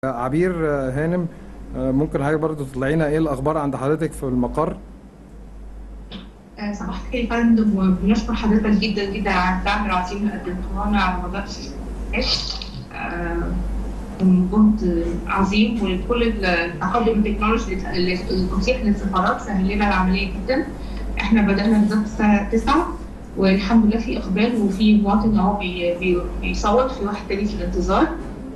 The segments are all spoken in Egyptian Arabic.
عبير هانم ممكن حضرتك برضه تطلعينا ايه الاخبار عند حضرتك في المقر آه، صباح الخير يا فندم وبنشكر حضرتك جدا جدا على الدعم العظيم اللي قدمته لنا على مدار السنوات آه، جهد عظيم ولكل التقدم التكنولوجي اللي المتيح للسفارات سهل لنا العمليه جدا احنا بدانا بالظبط الساعه 9 والحمد لله في اقبال وفي مواطن اهو بي- بي- بيصوت في واحد تاني في الانتظار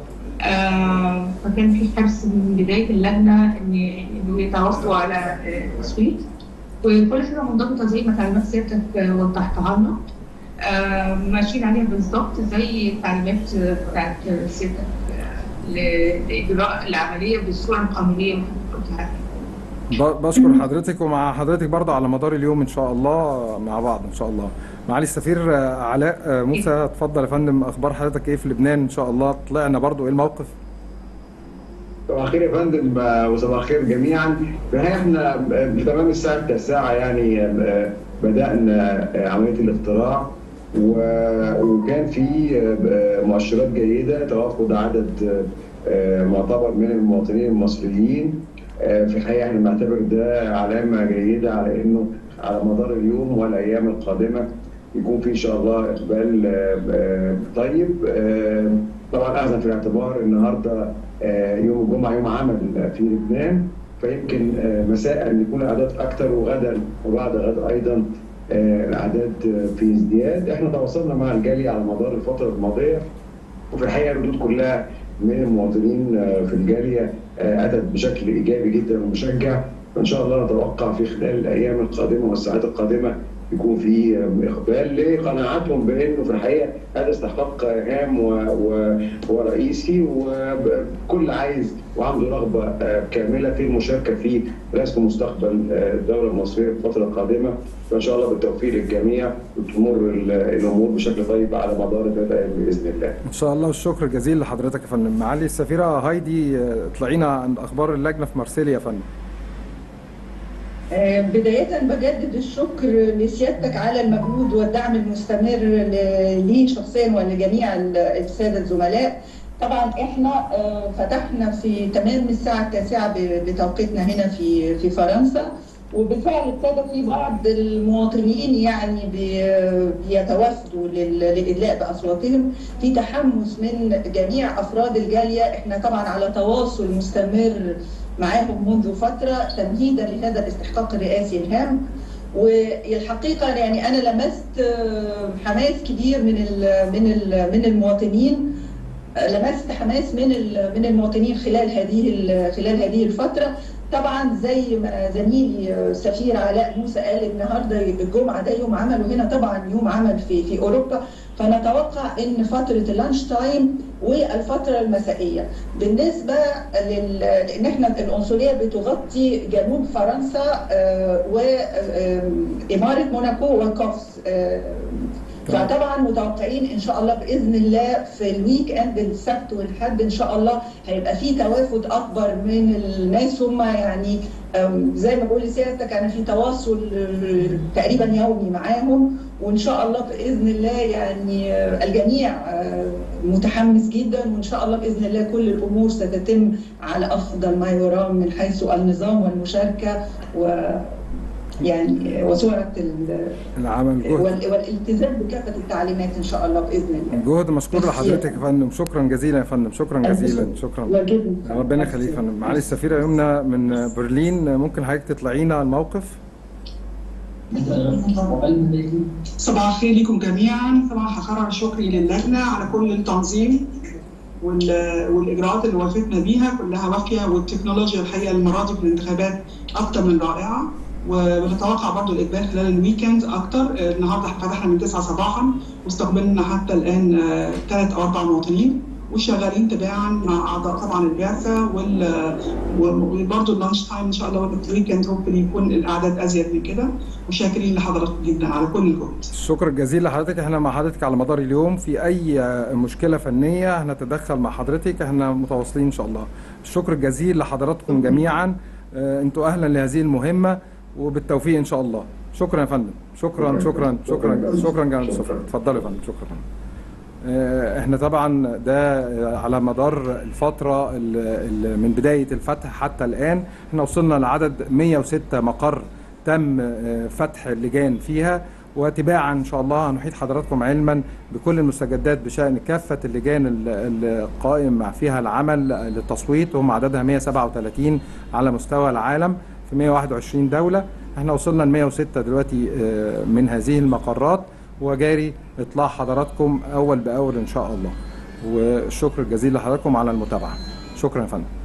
آه، فكان في حرص من بدايه اللجنه ان انه يتواصلوا على آه، التصويت وكل حاجه منضبطه زي ما تعليمات سيادتك وضحتها لنا آه، ماشيين عليها بالظبط زي التعليمات بتاعت سيادتك آه، ل- لاجراء العمليه بالصوره القانونيه اللي حضرتك قلتها ب- بشكر حضرتك ومع حضرتك برضه على مدار اليوم ان شاء الله مع بعض ان شاء الله معالي السفير علاء موسى اتفضل يا فندم اخبار حضرتك ايه في لبنان ان شاء الله طلعنا برضه ايه الموقف صباح الخير يا فندم آه، وصباح الخير جميعا في الحقيقه احنا آه، في تمام الساعه التاسعه يعني آه، بدانا آه، عمليه الاختراع و- وكان في آه، مؤشرات جيده توافد عدد آه، معتبر من المواطنين المصريين آه، في الحقيقه احنا بنعتبر ده علامه جيده على انه على مدار اليوم والايام القادمه يكون في ان شاء الله اقبال آه، آه، طيب آه، طبعا اخذا في الاعتبار النهارده آه، يوم الجمعه يوم عمل آه، في لبنان فيمكن آه، مساء يكون الاعداد اكثر وغدا وبعد غد ايضا آه، الاعداد آه، في ازدياد احنا تواصلنا مع الجاليه على مدار الفتره الماضيه وفي الحقيقه الردود كلها من المواطنين آه، في الجاليه آه، اتت بشكل ايجابي جدا ومشجع فان شاء الله نتوقع في خلال الايام القادمه والساعات القادمه يكون في آه، اقبال لقناعتهم بانه في الحقيقه هذا استحقاق هام و- و- ورئيسي وكل عايز وعنده رغبه آه، كامله في المشاركه في رسم مستقبل آه، الدوله المصريه في الفتره القادمه فان شاء الله بالتوفيق للجميع وتمر ال- الامور بشكل طيب على مدار الثلاث ايام باذن الله. ان شاء الله والشكر جزيل لحضرتك يا فندم معالي السفيره هايدي اطلعينا عند اخبار اللجنه في مارسيليا يا فندم آه، بداية بجدد الشكر لسيادتك على المجهود والدعم المستمر ل- لي شخصيا ولجميع ال- السادة الزملاء طبعا احنا آه، فتحنا في تمام الساعة التاسعة ب- بتوقيتنا هنا في في فرنسا وبالفعل ابتدى في بعض المواطنين يعني بي- بيتوافدوا لل- للإدلاء بأصواتهم في تحمس من جميع أفراد الجالية احنا طبعا على تواصل مستمر معاهم منذ فترة تمهيدا لهذا الاستحقاق الرئاسي الهام والحقيقة يعني أنا لمست آه، حماس كبير من ال من ال من المواطنين آه، لمست حماس من ال- من المواطنين خلال هذه ال- خلال هذه الفترة طبعا زي ما زميلي آه، سفير علاء موسى قال النهارده الجمعه ده يوم عمل وهنا طبعا يوم عمل في في اوروبا فنتوقع ان فتره اللانش تايم والفتره المسائيه بالنسبه لل... لان احنا العنصريه بتغطي جنوب فرنسا آه، واماره موناكو وكوفس آه، فطبعا متوقعين ان شاء الله باذن الله في الويك اند السبت والحد ان شاء الله هيبقى في توافد اكبر من الناس هم يعني أم، زي ما بقول لسيادتك انا في تواصل آه، تقريبا يومي معاهم وان شاء الله باذن الله يعني آه، الجميع آه، متحمس جدا وان شاء الله باذن الله كل الامور ستتم على افضل ما يرام من حيث النظام والمشاركه و يعني وسرعه ال- العمل جهد وال- والالتزام بكافه التعليمات ان شاء الله باذن الله جهد مشكور لحضرتك يا فندم شكرا جزيلا يا فندم شكرا جزيلا شكرا واجبنا. ربنا يخليك يا فندم معالي السفيره يمنى من برلين ممكن حضرتك تطلعينا على الموقف صباح الخير لكم جميعا طبعا هكرر شكري للجنه على كل التنظيم وال- والاجراءات اللي وافقنا بيها كلها وافيه والتكنولوجيا الحقيقه المره دي في الانتخابات اكتر من رائعه ونتوقع برضو الاقبال خلال الويكند اكتر آه، النهارده احنا فتحنا من 9 صباحا واستقبلنا حتى الان ثلاث او اربع مواطنين وشغالين تباعا مع اعضاء طبعا البعثه وال وبرضه اللانش تايم ان شاء الله والويكند هوبفلي يكون الاعداد ازيد من كده وشاكرين لحضراتكم جدا على كل الجهد الشكر الجزيل لحضرتك احنا مع حضرتك على مدار اليوم في اي مشكله فنيه هنتدخل مع حضرتك احنا متواصلين ان شاء الله الشكر الجزيل لحضراتكم جميعا اه، انتوا اهلا لهذه المهمه وبالتوفيق ان شاء الله شكرا يا فندم شكرا شكرا شكرا شكرا جزيلا اتفضلوا يا فندم شكرا آه، احنا طبعا ده آه، على مدار الفترة ال- ال- من بداية الفتح حتى الآن احنا وصلنا لعدد 106 مقر تم آه، فتح اللجان فيها وتباعا ان شاء الله هنحيط حضراتكم علما بكل المستجدات بشان كافه اللجان ال- القائم فيها العمل للتصويت وهم عددها 137 على مستوى العالم في 121 دوله احنا وصلنا ل 106 دلوقتي آه، من هذه المقرات وجاري اطلاع حضراتكم اول باول ان شاء الله والشكر الجزيل لحضراتكم على المتابعه شكرا يا فندم